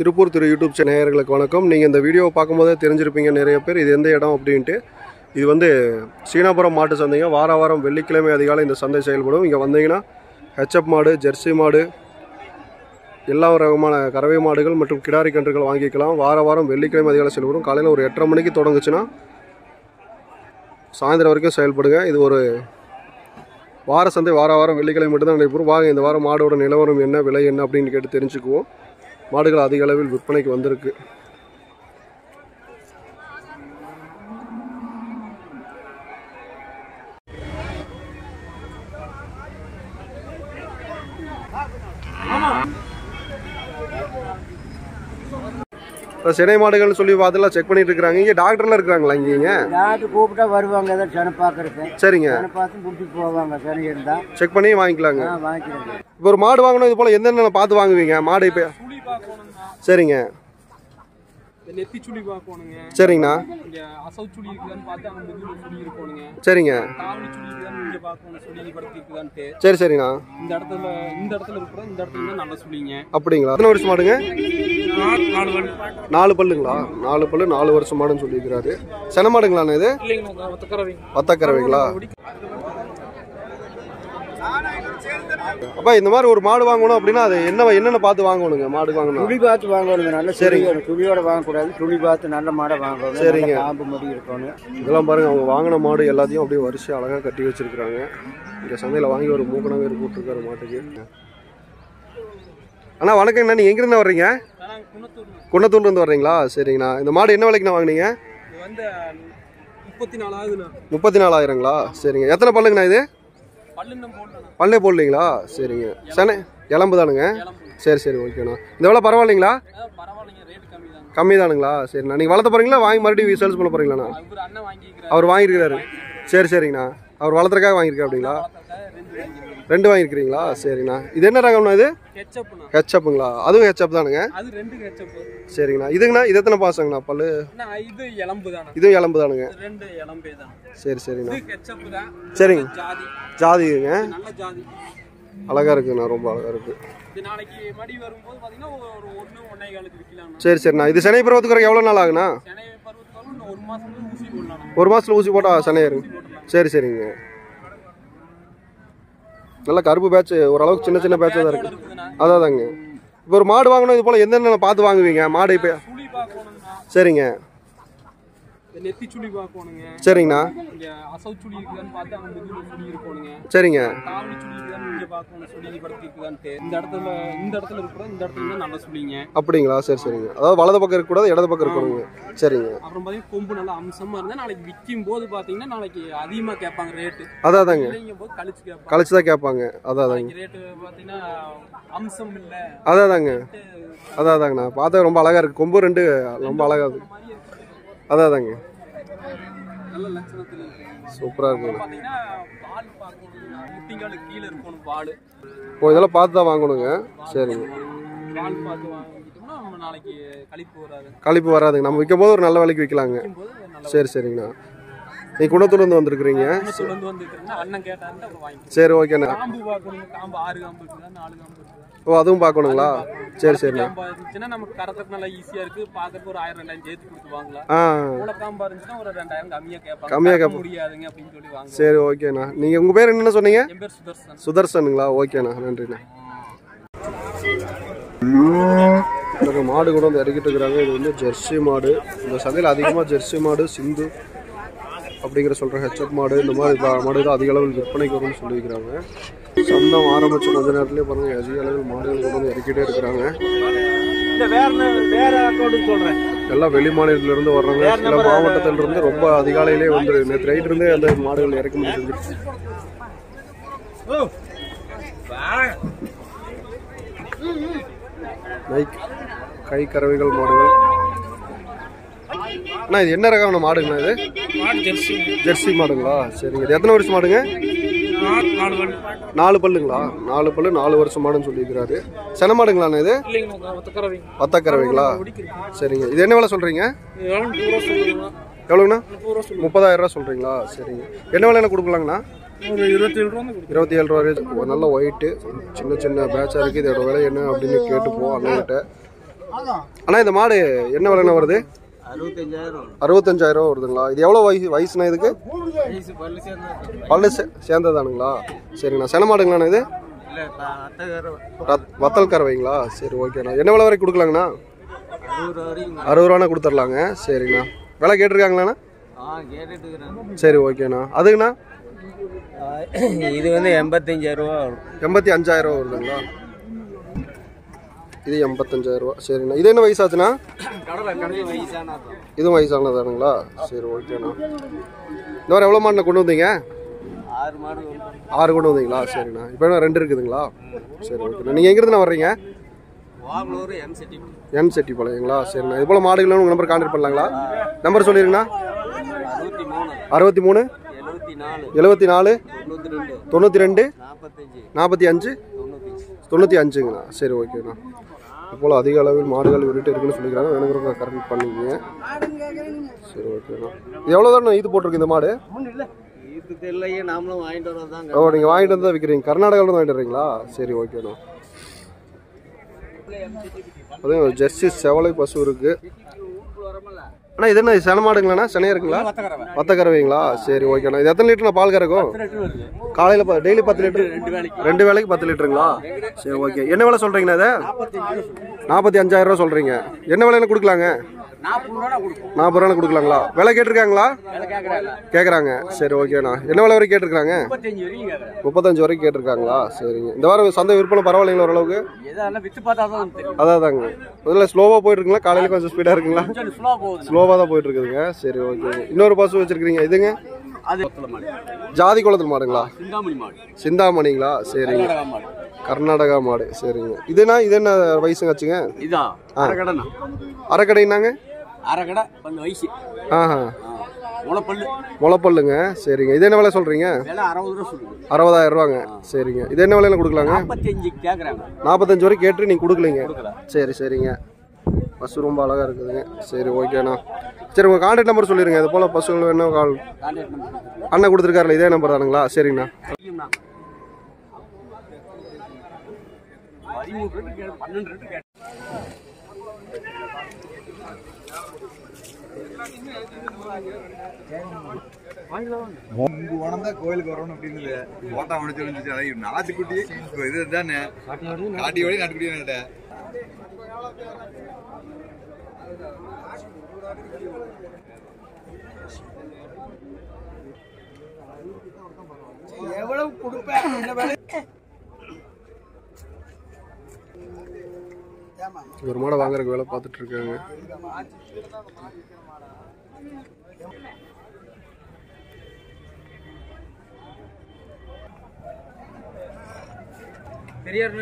திருப்பூர் திரு YouTube channel நேயர்களுக்கு வணக்கம் நீங்கள் இந்த வீடியோவை பார்க்கும்போதே தெரிஞ்சிருப்பீங்க நிறைய பேர் இது எந்த இடம் அப்படின்ட்டு இது வந்து சீனாபுரம் மாட்டு சந்தைங்க வார வாரம் வெள்ளிக்கிழமை அதிகாலை இந்த சந்தை செயல்படும் இங்கே வந்தீங்கன்னா ஹெச்எப் மாடு ஜெர்சி மாடு எல்லா ரகமான கறவை மாடுகள் மற்றும் கிடாரி கன்றுகள் வாங்கிக்கலாம் வார வாரம் வெள்ளிக்கிழமை அதிகாலை செயல்படும் காலையில் ஒரு எட்டரை மணிக்கு தொடங்குச்சுன்னா சாயந்தரம் வரைக்கும் செயல்படுங்க இது ஒரு வார சந்தை வார வாரம் வெள்ளிக்கிழமை மட்டும்தான் நடைபெறும் வாங்க இந்த வாரம் மாடோட நிலவரம் என்ன விலை என்ன அப்படின்னு கேட்டு தெரிஞ்சுக்குவோம் மாடுகள் அதிக அளவில் விற்பனைக்கு வந்திருக்கு இப்போ சினை மாடுகள்னு சொல்லி பார்த்துலாம் செக் பண்ணிட்டு இருக்காங்க இங்கே டாக்டர்லாம் இருக்கிறாங்களா இங்கேங்க டாக்டர் கூப்பிட்டா வருவாங்க ஏதாவது செனை பார்க்கறதுக்கு சரிங்க செனை பார்த்து கூப்பிட்டு போவாங்க செனை இருந்தா செக் பண்ணி வாங்கிக்கலாங்க ஆ வாங்கிக்கிறேங்க இப்போ ஒரு மாடு வாங்கணும் இது போல் எந்தெந்த பார்த்து வாங்குவீங்க மாடு இப்போ சுழி பார்க்கணுங்க சரிங்க இந்த நெத்தி சுழி பார்க்கணுங்க சரிங்கண்ணா இங்க அசவு சுழி இருக்குதான்னு பார்த்து அங்க முதுகுல சுழி இருக்கணுங்க சரிங்க தாவணி சுழி இருக்குதான்னு இங்க பார்க்கணும் சுழி படுத்தி இருக்குதான்ட்டு சரி சரிண்ணா இந்த இடத்துல இந்த இடத்துல இருக்கிற இந்த இடத்துல தான் நல்ல சுழிங்க அப்படிங்களா எத்தனை வருஷம் மாடுங்க நாலு வண்டி நாலு பல்லுங்களா நாலு பல்லு நாலு வருஷம் மாடுன்னு சொல்லியிருக்கிறாரு சென மாடுங்களாண்ணா இது இல்லைங்க ஒத்தக்கறவைங்க பத்தக்கறவைங்களா அப்பா இந்த மாதிரி ஒரு மாடு வாங்கணும் அப்படின்னா அது என்ன என்னென்ன பார்த்து வாங்கணுங்க மாடு வாங்கணும் துளி பார்த்து வாங்கணுங்க நல்ல சரிங்க. சரிங்க துளியோட வாங்கக்கூடாது துளி பார்த்து நல்ல மாடை வாங்கணும் சரிங்க. நல்ல காம்பு மடி இருக்கணும் இதெல்லாம் பாருங்க அவங்க வாங்கின மாடு எல்லாத்தையும் அப்படியே வரிசை அழகா கட்டி வச்சிருக்காங்க இங்க சந்தையில வாங்கி ஒரு மூக்கணாங்க போட்டிருக்காரு மாட்டுக்கு அண்ணா வணக்கங்கண்ணா நீங்க எங்கிருந்து வர்றீங்க நாங்கள் குணத்தூர் குன்னத்தூர்ல இருந்து வர்றீங்களா சரிங்கண்ணா இந்த மாடு என்ன விலைக்குண்ணா வாங்குனீங்க இது வந்து முப்பத்தி நாலாவதுண்ணா முப்பத்தி நாலாயிரங்களா சரிங்க எத்தனை பல்லுங்கண்ணா இது பல்லுன்னு போடலாம் பல்லே போடலீங்களா சரிங்க சனே எலம்பு தானுங்க சரி சரி ஓகேண்ணா இந்த வேலை பரவாயில்லைங்களா பரவாயில்லைங்க ரேட் கம்மி தாங்க கம்மி தானுங்களா சரிண்ணா நீங்கள் வளர்த்த போகிறீங்களா வாங்கி மறுபடியும் சேல்ஸ் பண்ண போகிறீங்களாண்ணா இவர் அண்ணன் வாங்கிக்கிறார் அவர் வாங்கியிருக்கிறாரு சரி சரிங்கண்ணா அவர் வளர்த்துறக்காக வாங்கியிருக்கா அப்படிங்களா ரெண்டு வாங்கிக்கிறார் ரெண்டு வாங்கியிருக்கிறீங்களா சரிங்கண்ணா இது என்ன ரகம்ண்ணா இது ஹெச்அப்ண்ணா ஹெச்அப்புங்களா அதுவும் ஹெச்அப் தானுங்க அது ரெண்டு ஹெச்அப் சரிங்கண்ணா இதுங்கண்ணா இது எத்தனை பாசங்கண்ணா பல்லு அண்ணா இது எலம்பு தானே இதுவும் எலம்பு தானுங்க ரெண்டு எலம்பே தான் சரி சரிங்கண்ணா இது ஹெச்அப் தான் சரிங்க ஜாதி ஜாதிங்க நல்ல ஜாதி அழகா இருக்குண்ணா ரொம்ப அழகா இருக்கு இது நாளைக்கு மடி வரும்போது பாத்தீங்கன்னா ஒரு ஒண்ணு ஒன்னே காலுக்கு விற்கலாம் சரி சரிண்ணா இது சனை பருவத்துக்கு எவ்வளோ நாள் ஆகுண்ணா சென்னை பருவத்துக்கு வரும் இன்னும் ஒரு மாசம் ஊசி போடலாம் ஒரு மாசத்துல ஊசி போட்டா சனை ஏறுங்க சரி சரிங்க நல்ல கருப்பு பேட்ச் ஓரளவுக்கு சின்ன சின்ன பேட்சாக தான் இருக்கு இருக்குதுண்ணா அதான் தாங்க இப்போ ஒரு மாடு வாங்கணும் இது போல் எந்தெந்த பார்த்து வாங்குவீங்க மாடு இப்போ சுழி பார்க்கணுங்கண்ணா சரிங்க இந்த நெத்தி சுழி பார்க்கணுங்க சரிங்கண்ணா இங்க அசவு சுழி இருக்குதான்னு பார்த்து அங்க முதுகுல சுழி இருக்கணுங்க சரிங்க தாவணி சுழி இருக்குதான்னு இங்க பார்க்கணும் சுழி படுத்தி இருக்குதான்ட்டு இந்த இடத்துல இந்த இடத்துல இருக்கிற இந்த இடத்துல தான் நல்ல சுழிங்க அப்படிங்களா சரி சரிங்க அதாவது வலது பக்கம் இருக்கக்கூடாது இடது பக்கம் இருக்கணுங்க சரிங்க அப்புறம் பாத்தீங்கன்னா கொம்பு நல்லா அம்சமா இருந்தா நாளைக்கு விற்கும் போது பாத்தீங்கன்னா நாளைக்கு அதிகமா கேட்பாங்க ரேட்டு அதான் தாங்க இல்லைங்கும் போது கழிச்சு கேட்பாங்க கழிச்சு தான் கேட்பாங்க அதான் தாங்க நாளைக்கு ரேட்டு பாத்தீங்கன்னா அம்சம் இல்ல அதான் தாங்க அதான் தாங்கண்ணா பார்த்தா ரொம்ப அழகா இருக்கு கொம்பு ரெண்டு ரொம்ப அழகா இருக்கு மாதிரி இருக்கு அதான் தாங்க நல்ல லட்சணத்துல இருக்கு சூப்பராக இருக்குங்க பாத்தீங்கன்னா பால் பார்க்கணும் முட்டிங்காலுக்கு கீழே இருக்கணும் பால் ஓ இதெல்லாம் பார்த்து தான் வாங்கணுங்க சரிங்க பால் பார்த்து வாங்கிட்டோம்னா நம்ம நாளைக்கு கழிப்பு வராது கழிப்பு வராதுங்க நம்ம விற்கும் போது ஒரு நல்ல விலைக்கு விற்கலாங்க போது நல்ல சரி சரிங்கண்ணா நீ குணத்தூர்லேருந்து வந்திருக்கிறீங்க சுழந்து வந்துருக்குன்னா அண்ணன் கேட்டாருன்னா அப்புறம் வாங்கிக்கலாம் சரி ஓகேண்ணா காம்பு பார்க்கணும் காம்பு ஆறு காம்பு இருக்குதா நாலு காம்பு இருக்குதா ஓ அதுவும் பார்க்கணுங்களா சரி சரிண்ணா காம்பா இருந்துச்சுன்னா நமக்கு கடத்துக்கு நல்லா ஈஸியா இருக்கு பாக்குறதுக்கு ஒரு ஆயிரம் ரெண்டாயிரம் சேர்த்து கொடுத்து வாங்கலாம் ஆ மூளை காம்பா இருந்துச்சுன்னா ஒரு ரெண்டாயிரம் கம்மியா கேட்பாங்க கம்மியா கட்ட கேட்பாங்க. முடியாதுங்க அப்படின்னு சொல்லி வாங்க சரி ஓகேண்ணா நீங்கள் உங்கள் பேர் என்னென்ன சொன்னீங்க என் பேர் சுதர்சன் சுதர்சனுங்களா ஓகேண்ணா நன்றிண்ணா இந்த மாடு கூட வந்து இறக்கிட்டு இருக்கிறாங்க இது வந்து ஜெர்சி மாடு இந்த சந்தையில் அதிகமாக ஜெர்சி மாடு சிந்து அப்படிங்கிற சொல்கிற ஹெச்எப் மாடு இந்த மாதிரி பா- மாடு தான் அதிக அளவில் விற்பனைக்கு வரும்னு சொல்லியிருக்கிறாங்க சந்தம் ஆரம்பிச்ச கொஞ்ச நேரத்துலேயே பாருங்கள் அதிக அளவில் மாடுகள் கொண்டு வந்து இறக்கிட்டே இருக்கிறாங்க வேற அக்கௌண்ட் சொல்றேன் எல்லாம் வெளி மாநிலத்திலிருந்து வர்றாங்க சில மாவட்டத்திலிருந்து ரொம்ப அதிகாலையிலே வந்து நேற்று நைட் இருந்தே அந்த மாடுகள் இறக்குமதி செஞ்சுட்டு நைக் கை கறவைகள் மாடுகள் அண்ணா இது என்ன ரகமான மாடுங்கண்ணா இது ஜெர்சி ஜெர்சி மாடுங்களா சரிங்க இது எத்தனை வருஷம் மாடுங்க நாலு வண்டி நாலு பல்லுங்களா நாலு பல்லு நாலு வருஷம் மாடுன்னு சொல்லியிருக்கிறாரு சென மாடுங்களாண்ணா இது இல்லைங்க ஒத்தக்கறவைங்க பத்தா கறவைங்களா சரிங்க இது என்ன வேலை சொல்கிறீங்க எவ்வளோ நூறு ரூபா சொல்லுங்க எவ்வளோங்கண்ணா முப்பது ரூபா சொல்லுங்க முப்பதாயிரம் ரூபா சொல்கிறீங்களா சரிங்க என்ன விலையில கொடுக்கலாங்கண்ணா ஒரு இருபத்தி ஏழு ரூபா கொடுக்கும் இருபத்தி ஏழு ரூபா ரேஞ்ச் ஒரு நல்ல ஒயிட்டு சின்ன சின்ன பேட்சாக இருக்குது இதோட விலை என்ன அப்படின்னு கேட்டுப்போம் அண்ணன்கிட்ட அண்ணா இந்த மாடு என்ன விலைண்ணா வருது அறுபத்தஞ்சாயிரம் அறுபத்தஞ்சாயிரம் வருதுங்களா இது எவ்வளோ வயசு வயசுண்ணா இதுக்கு வயசு பல்லு சேர்ந்தா பல்லு சே சேர்ந்ததானுங்களா சரிங்கண்ணா சென மாடுங்களாண்ணா இது இல்லை அத்தகாரம் ரத்- வத்தல் கறவைங்களா சரி ஓகேண்ணா என்ன விலை வரைக்கும் கொடுக்கலாங்கண்ணா அறுபது வரைக்கும் அறுபது ரூபாண்ணா கொடுத்துர்லாங்க சரிங்கண்ணா விலை கேட்டிருக்காங்களாண்ணா ஆ கேட்டுட்டு இருக்கிறேன் சரி ஓகேண்ணா அதுங்கண்ணா இது வந்து எண்பத்தஞ்சாயிரம் ரூபா வரும் எண்பத்தி அஞ்சாயிரம் வருதுங்களா இது எண்பத்தஞ்சாயிரம் ரூபா சரிண்ணா இது என்ன வயசாச்சுண்ணா கடலை கடலை வயசானா இதுவும் வயசானதானுங்களா சரி ஓகேண்ணா இந்த வாரம் எவ்வளோ மாடுண்ணா கொண்டு வந்தீங்க ஆறு மாடு வரும். ஆறு கொண்டு வந்தீங்களா சரிண்ணா இப்போ என்ன ரெண்டு இருக்குதுங்களா சரி ஓகேண்ணா நீங்கள் எங்கேருந்துண்ணா வர்றீங்க வாங்களூர் எம் சிட்டி என் செட்டி பாளையங்களா சரிண்ணா இது போல் மாடுகள் உங்கள் நம்பர் கான்டாக்ட் பண்ணலாங்களா நம்பர் சொல்லிருங்கண்ணா அறுபத்தி மூணு அறுபத்தி மூணு எழுபத்தி நாலு எழுபத்தி நாலு தொண்ணூற்றி ரெண்டு தொண்ணூற்றி ரெண்டு நாற்பத்தஞ்சு நாற்பத்தி அஞ்சு தொண்ணூத்தஞ்சு தொண்ணூற்றி அஞ்சுங்கண்ணா சரி ஓகேண்ணா இப்போல அதிக அளவில் மாடுகள் விட்டுட்டு இருக்குன்னு சொல்லிக்கிறாங்க வேணுங்கிறவங்க கரெக்ட் பண்ணிக்கங்க சரி ஓகேண்ணா இது எவ்வளோ தான் இது போட்டிருக்கு இந்த மாடு இதுக்கு இல்லையே நாமளும் வாங்கிட்டு வரதாங்க ஓ நீங்கள் வாங்கிட்டு வந்து தான் விற்கிறீங்க கர்நாடகாவில் வாங்கிட்டு வரீங்களா சரி ஓகேண்ணா அதே ஒரு ஜெர்சி செவலை பசு இருக்கு அண்ணா இது என்ன சென மாடுங்களாண்ணா செனையா இருக்குங்களா வத்த கறவைங்களா சரி ஓகேண்ணா இது எத்தனை லிட்டர் பால் கறக்கும் காலையில் டெய்லி பத்து லிட்டர் ரெண்டு வேளைக்கு பத்து லிட்டருங்களா சரி ஓகே என்ன விலை சொல்கிறீங்கண்ணா இதை நாற்பத்தி அஞ்சாயிரம் ரூபா சொல்கிறீங்க என்ன விலையில கொடுக்கலாங்க நாற்பது ரூபா கொடுக்கும் நாற்பது ரூபா கொடுக்கலாங்களா விலை கேட்டிருக்காங்களா வேலை கேட்குறாங்க கேட்குறாங்க சரி ஓகேண்ணா என்ன விலை வரைக்கும் கேட்டிருக்காங்க முப்பத்தஞ்சு வரைக்கும் கேட்குறேன் முப்பத்தஞ்சு வரைக்கும் கேட்டிருக்காங்களா சரிங்க இந்த வாரம் சந்தை விற்பனை பரவாயில்லைங்களா ஓரளவுக்கு எதெல்லாம் வித்து பார்த்தா தான் தெரியும் அதான் தாங்க முதல்ல ஸ்லோவாக போயிட்டு இருக்குங்களா காலையில் கொஞ்சம் ஸ்பீடாக இருக்குங்களா கொஞ்சம் ஸ்லோ போகுது ஸ்லோவாக தான் போயிட்டு இருக்குதுங்க சரி ஓகே இன்னொரு பசு வச்சிருக்கீங்க இதுங்க அது மாடு ஜாதி குளத்தில் மாடுங்களா சிந்தாமணி மாடு சிந்தாமணிங்களா சரிங்க கர்நாடகா மாடு கர்நாடகா மாடு சரிங்க இதுனா இது என்ன வயசுங்க ஆச்சுங்க இதா அரைக்கடைண்ணா அரைக்கடைனாங்க அரைக்கடை கொஞ்சம் வயசு ஆஹா முளைப்பல்லு முளைப்பல்லுங்க சரிங்க இது என்ன விலை சொல்கிறீங்க விலை அறுபது ரூபா சொல்லுது அறுபதாயிரம் ரூபாங்க சரிங்க இது என்ன விலையில கொடுக்கலாங்க நாற்பத்தஞ்சு கேட்குறாங்க நாற்பத்தஞ்சு வரைக்கும் கேட்டு நீங்கள் கொடுக்கலீங்க கொடுக்கல சரி சரிங்க பஸ் ரொம்ப அழகாக இருக்குதுங்க சரி ஓகேண்ணா சரி உங்கள் கான்டாக்ட் நம்பர் சொல்லிடுங்க இது போல் பஸ்ஸுகள் வேணும் கால் கான்டாக்ட் நம்பர் அண்ணன் கொடுத்துருக்காருல இதே நம்பர் தானுங்களா சரிங்கண்ணா தெரியும்ண்ணா பதிமூணு ரேட்டு கேட்டு பன்னெண்டு ரேட்டு கேட்டு உங்க உணம் தான் கோயிலுக்கு வரணும் அப்படின்னு ஓட்டா முடிச்சு வந்துச்சு அதான் நாட்டுக்குட்டி இப்போ இது தானே காட்டி வழி நாட்டுக்குட்டி என்கிட்ட எவ்வளவு கொடுப்பேன் என்ன வேலை ஒரு மாடை வாங்குறதுக்கு வேலை பார்த்துட்டு இருக்காங்க பெரியார்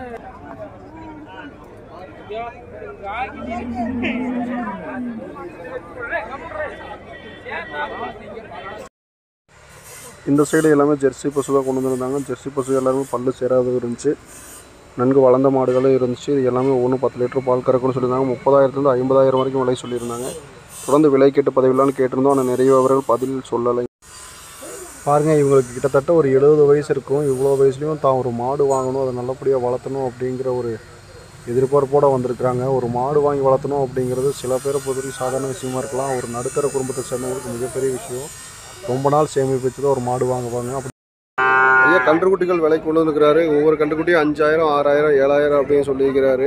இந்த சைடு எல்லாமே ஜெர்சி பசு தான் கொண்டு வந்திருந்தாங்க ஜெர்சி பசு எல்லாருமே பல்லு சேராத இருந்துச்சு நன்கு வளர்ந்த மாடுகளும் இருந்துச்சு இது எல்லாமே ஒன்று பத்து லிட்டர் பால் கறக்குன்னு சொல்லியிருந்தாங்க முப்பதாயிரத்துலேருந்து ஐம்பதாயிரம் வரைக்கும் விலை சொல்லியிருந்தாங்க தொடர்ந்து விலை கேட்டு பதிவிடலான்னு கேட்டிருந்தோம் ஆனால் நிறைய விவரங்கள் பதில் சொல்லலை பாருங்க இவங்களுக்கு கிட்டத்தட்ட ஒரு எழுபது வயசு இருக்கும் இவ்வளோ வயசுலேயும் தான் ஒரு மாடு வாங்கணும் அதை நல்லபடியாக வளர்த்தணும் அப்படிங்கிற ஒரு எதிர்பார்ப்போடு வந்திருக்கிறாங்க ஒரு மாடு வாங்கி வளர்த்தணும் அப்படிங்கிறது சில பேரை பொறுத்தவரைக்கும் சாதாரண விஷயமா இருக்கலாம் ஒரு நடுத்தர குடும்பத்தை சேர்ந்தவங்களுக்கு மிகப்பெரிய விஷயம் ரொம்ப நாள் சேமிப்பு வச்சு தான் ஒரு மாடு வாங்குவாங்க அப்படி ஐயா கன்றுக்குட்டிகள் விலை கொண்டு வந்துருக்கிறாரு ஒவ்வொரு கன்றுக்குட்டியும் அஞ்சாயிரம் ஆறாயிரம் ஏழாயிரம் அப்படின்னு சொல்லியிருக்கிறாரு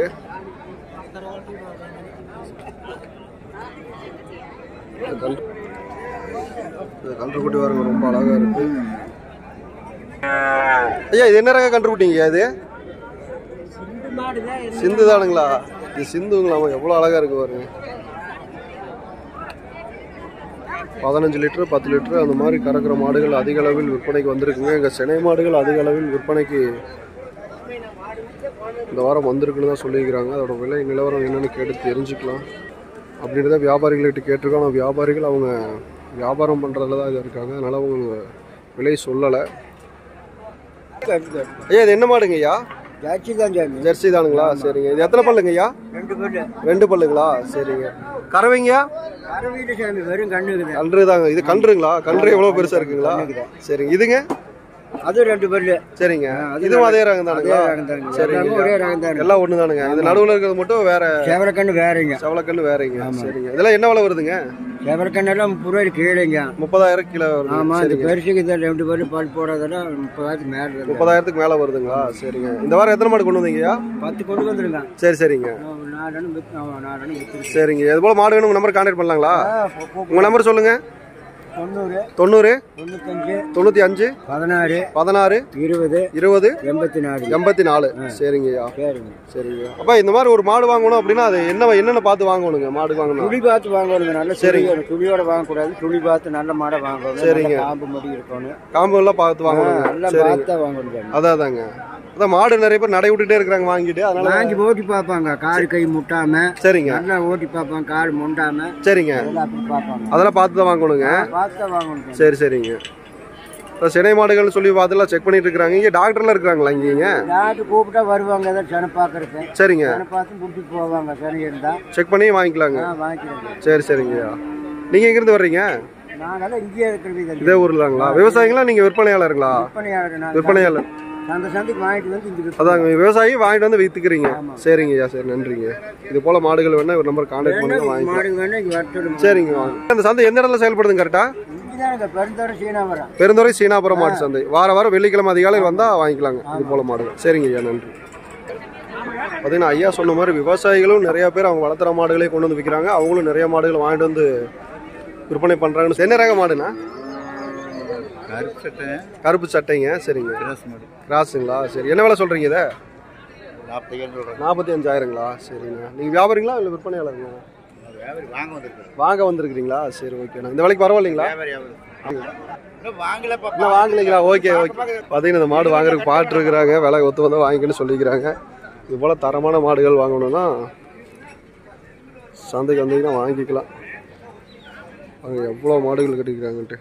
இந்த கன்று இந்த கன்றுக்குட்டி பாருங்க ரொம்ப அழகா இருக்கு ஐயா இது என்ன ரக கன்றுக்குட்டிங்க இது சிந்து தானுங்களா இது சிந்துங்களாமா எவ்வளோ அழகா இருக்கு பாருங்க பதினஞ்சு லிட்டர் பத்து லிட்டர் அந்த மாதிரி கறக்கிற மாடுகள் அதிக அளவில் விற்பனைக்கு வந்திருக்குங்க எங்கள் சினை மாடுகள் அதிக அளவில் விற்பனைக்கு இந்த வாரம் வந்திருக்குன்னு தான் சொல்லியிருக்கிறாங்க அதோட விலை நிலவரம் என்னன்னு கேட்டு தெரிஞ்சுக்கலாம் அப்படின்றத வியாபாரிகள்கிட்ட கேட்டிருக்கோம் ஆனால் வியாபாரிகள் அவங்க வியாபாரம் பண்ணுறதுல தான் இது இருக்காங்க அதனால் அவங்க விலை சொல்லலை ஐயா இது என்ன மாடுங்க ஐயா ஜாச்சி தான் சாமி ஜெர்சி தானுங்களா சரிங்க இது எத்தனை பல்லுங்க ஐயா ரெண்டு பேர் ரெண்டு பல்லுங்களா சரிங்க கறவைங்க அரை வீட்டு சாமி வெறும் கண்ணுக்குது கன்று தாங்க இது கன்றுங்களா கன்று எவ்வளோ பெருசாக இருக்குங்களா சரிங்க இதுங்க அது ரெண்டு பல்லு சரிங்க ஆ, அது இதுவும் அதே ரகம் அதே தானுங்களா ரகம் தானுங்க சரிங்க. எல்லாமே ஒரே ரகம் தானுங்க எல்லாம் ஒன்று தானுங்க இது நடுவில் இருக்கிறது மட்டும் வேற சேவலக்கண்ணு வேறங்க செவலக்கண்ணு வேறங்க ஆமா. சரிங்க இதெல்லாம் என்ன விலை வருதுங்க சேவலக்கண்ணு எல்லாம் முப்பது ரூபாய்க்கு கீழேங்க முப்பதாயிரம் கிலோ வருது ஆமா இந்த சரிங்க பெருசுக்கு இந்த ரெண்டு பல்லு பால் போடுறதெல்லாம் முப்பதாயிரத்துக்கு மேல இருக்கு. முப்பதாயிரத்துக்கு மேலே வருதுங்களா சரிங்க இந்த வாரம் எத்தனை மாடு கொண்டு வந்தீங்கய்யா பத்து கொண்டு வந்துருங்க சரி சரிங்க ஒரு நாலு அணு வித்து ஆமா, நாலு அணு வித்துருக்கு. சரிங்க இது போல் மாடு வேணும் உங்கள் நம்பர் கான்டாக்ட் பண்ணலாங்களா ஆ, போ- போ- உங்கள் நம்பர் சொல்லுங்க தொண்ணூறு தொண்ணூறு தொண்ணூத்தஞ்சு தொண்ணூற்றி அஞ்சு பதினாறு பதினாறு இருபது இருபது எண்பத்தி நாலு எண்பத்தி நாலு சரிங்கய்யா சரிங்க சரிங்க அப்பா இந்த மாதிரி ஒரு மாடு வாங்கணும் அப்படின்னா அது என்ன என்னென்ன பார்த்து வாங்கணுங்க மாடு வாங்கணும் துணி பார்த்து வாங்கணுங்க நல்ல சரிங்க. சரிங்க துணியோட வாங்கக்கூடாது துணி பார்த்து நல்ல மாடை வாங்கணும் சரிங்க. நல்ல காம்பு மடி இருக்கணும் காம்பு எல்லாம் பார்த்து வாங்கணுங்க நல்லா சரிங்க பார்த்தா வாங்கணும் அதான் அதாங்க அதான் மாடு நிறைய பேர் நடை விட்டுட்டே இருக்கிறாங்க வாங்கிட்டு அதனால வாங்கி ஓட்டி பார்ப்பாங்க கால் கை முட்டாம சரிங்க நல்லா ஓட்டி பார்ப்பாங்க கால் முண்டாம சரிங்க அதெல்லாம் அப்படி பார்ப்பாங்க அதெல்லாம் பார்த்து தான் வாங்கணுங்க பார்த்தா வாங்கணும் சரி சரிங்க இப்போ சினை மாடுகள்னு சொல்லி பார்த்துலாம் செக் பண்ணிட்டு இருக்கிறாங்க இங்கே டாக்டர்லாம் இருக்கிறாங்களா இங்கேங்க யார்கிட்ட கூப்பிட்டா வருவாங்க ஏதாவது செனை பார்க்கறதுக்கு சரிங்க செனை பார்த்து முடிச்சுட்டு போவாங்க செனை இருந்தா செக் பண்ணி வாங்கிக்கலாங்க ஆ வாங்கிக்கிறாங்க சரி சரிங்கய்யா நீங்கள் எங்கேருந்து வர்றீங்க நாங்கெல்லாம் இங்கேயே இருக்கிறது இதே ஊர்லாங்களா விவசாயிங்களா நீங்கள் விற்பனையாளருங்களா விற்பனையாளர் நான் விற்பனையாளர் சந்தை சந்தைக்கு வாங்கிட்டு வந்து இங்க விற்பனை அதாங்க விவசாயி வாங்கிட்டு வந்து வித்துக்கிறீங்க சரிங்கய்யா சரி நன்றிங்க இது போல மாடுகள் வேணா ஒரு நம்பர் கான்டாக்ட் பண்ணுங்க வாங்கிக்கலாம் மாடு வேணா இங்க வரட்டும் சரிங்க வாங்க அந்த சந்தை எந்த இடத்துல செயல்படுதுங்க கரெக்டா இங்கதான் இந்த பெருந்தோட சீனாவரம் பெருந்துறை சீனாபுரம் மாட்டு சந்தை வார வாரம் வெள்ளிக்கிழமை அதிகாலை வந்தால் வாங்கிக்கலாங்க இது போல மாடுகள் சரிங்க ஐயா நன்றி பார்த்தீங்கன்னா ஐயா சொன்ன மாதிரி விவசாயிகளும் நிறைய பேர் அவங்க வளர்த்துற மாடுகளே கொண்டு வந்து விற்கிறாங்க அவங்களும் நிறைய மாடுகள் வாங்கிட்டு வந்து விற்பனை பண்ணுறாங்கன்னு என்ன ரக மாடுண்ணா கருப்பு சட்டை கருப்பு சட்டைங்க சரிங்க கிராஸ் மாடு கிராஸுங்களா சரி என்ன விலை சொல்கிறீங்க இதை நாற்பத்தையாயிரம் சொல்கிறேன் நாற்பத்தி அஞ்சாயிரங்களா சரிங்க நீங்கள் வியாபாரிங்களா இல்லை விற்பனையாளருங்களா வியாபாரி வாங்க வந்திருக்காரு வாங்க வந்திருக்கிறீங்களா சரி ஓகேண்ணா இந்த விலைக்கு பரவாயில்லைங்களா வியாபாரி வியாபாரி இன்னும் வாங்கலப்பா இன்னும் வாங்கலைங்களா ஓகே ஓகே பார்த்தீங்கன்னா இந்த மாடு வாங்குறதுக்கு பாட்டு இருக்கிறாங்க விலை ஒத்து வந்தால் வாங்கிக்கணும்னு சொல்லிக்கிறாங்க இது போல் தரமான மாடுகள் வாங்கணும்னா சந்தைக்கு வந்தீங்கன்னா வாங்கிக்கலாம் அவங்க எவ்வளோ மாடுகள் கட்டிக்கிறாங்கன்ட்டு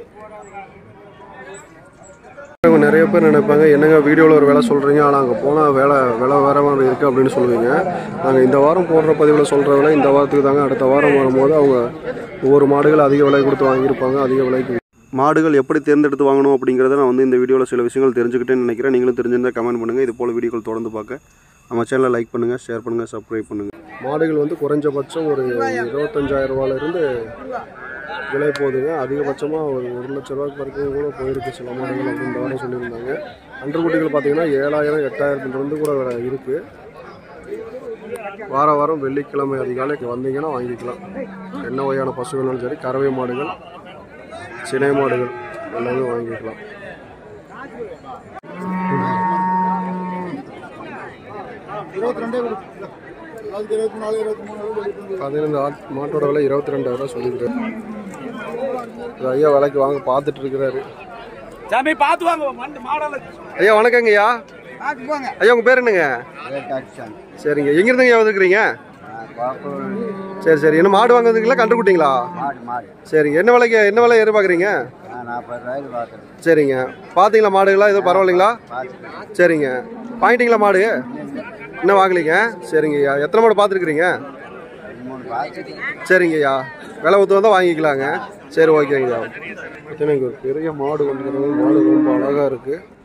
அவங்க நிறைய பேர் நினைப்பாங்க என்னங்க வீடியோவில் ஒரு வேலை சொல்கிறீங்க ஆனால் அங்கே போனால் வேலை விலை வேற மாதிரி இருக்குது அப்படின்னு சொல்லுவீங்க நாங்கள் இந்த வாரம் போடுற பதிவில் சொல்கிற விலை இந்த வாரத்துக்கு தாங்க அடுத்த வாரம் வரும்போது அவங்க ஒவ்வொரு மாடுகள் அதிக விலை கொடுத்து வாங்கியிருப்பாங்க அதிக விலைக்கு மாடுகள் எப்படி தேர்ந்தெடுத்து வாங்கணும் அப்படிங்கிறத நான் வந்து இந்த வீடியோவில் சில விஷயங்கள் தெரிஞ்சுக்கிட்டேன்னு நினைக்கிறேன் நீங்களும் தெரிஞ்சிருந்தால் கமெண்ட் பண்ணுங்கள் இது போல் வீடியோக்கள் தொடர்ந்து பார்க்க நம்ம சேனலை லைக் பண்ணுங்கள் ஷேர் பண்ணுங்கள் சப்ஸ்கிரைப் பண்ணுங்கள் மாடுகள் வந்து குறைஞ்சபட்சம் ஒரு இருபத்தஞ்சாயிரம் ரூபாயிலிருந்து விலை போகுதுங்க அதிகபட்சமாக ஒரு ஒரு லட்ச ரூபாய்க்கு வரைக்கும் கூட போயிருக்கு சில மாடுகள் அப்படின்ற மாதிரி சொல்லியிருந்தாங்க கன்றுக்குட்டிகள் பார்த்தீங்கன்னா ஏழாயிரம் எட்டாயிரத்துலேருந்து கூட இருக்குது வார வாரம் வெள்ளிக்கிழமை அதிகாலை இங்க வந்தீங்கன்னா வாங்கிக்கலாம் என்ன வகையான பசுகள்னாலும் சரி கறவை மாடுகள் சினை மாடுகள் எல்லாமே வாங்கிக்கலாம் பதினைந்து ஆட்- மாட்டோட விலை இருபத்தி ரெண்டாயிரம் சொல்லியிருக்காரு இது ஐயா விலைக்கு வாங்க பார்த்துட்டு இருக்கிறாரு சாமி பார்த்து வாங்க மண்டு மாடல ஐயா வணக்கங்க ஐயா ஐயா உங்க பேர் என்னங்க சரிங்க எங்க இருந்துங்க ஐயா வந்துருக்கிறீங்க சரி சரி என்ன மாடு வாங்க வந்தீங்களா கண்டுக்குட்டிங்களா மாடு மாடு சரிங்க என்ன விலைக்கு என்ன விலை எதிர்பார்க்குறீங்க நாற்பது ரூபாய்க்கு பார்க்குறேன் சரிங்க பார்த்தீங்களா மாடுகளா எதுவும் பரவாயில்லைங்களா சரிங்க வாங்கிட்டீங்களா மாடு இன்னும் வாங்கலைங்க சரிங்க ஐயா எத்தனை மாடு பார்த்துருக்குறீங்க மூணு பார்த்து சரிங்க ஐயா விலை ஒத்து வந்தால் வாங்கிக்கலாங்க சரி ஓகேங்க ஐயா பார்த்தீங்கன்னா இங்கே ஒரு பெரிய மாடு கொண்டு மாடு ரொம்ப அழகாக இருக்குது